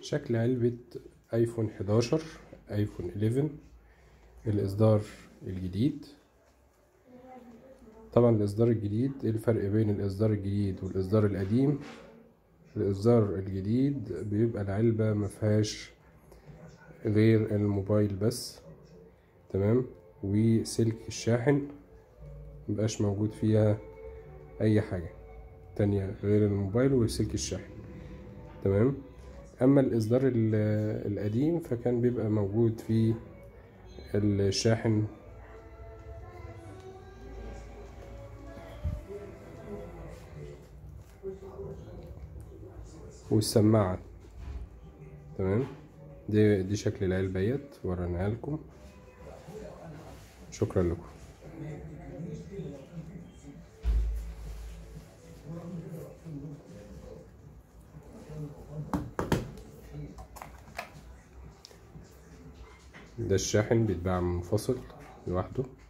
شكل علبة ايفون 11 ايفون 11 الاصدار الجديد طبعا الاصدار الجديد ايه الفرق بين الاصدار الجديد والاصدار القديم الاصدار الجديد بيبقى العلبة مفيهاش غير الموبايل بس تمام وسلك الشاحن مبقاش موجود فيها اي حاجة تانية غير الموبايل وسلك الشاحن تمام اما الاصدار ال- القديم فكان بيبقى موجود فيه الشاحن والسماعة تمام دي دي شكل العلبة ديت وريناها لكم شكرا لكم ده الشاحن بيتباع منفصل لوحده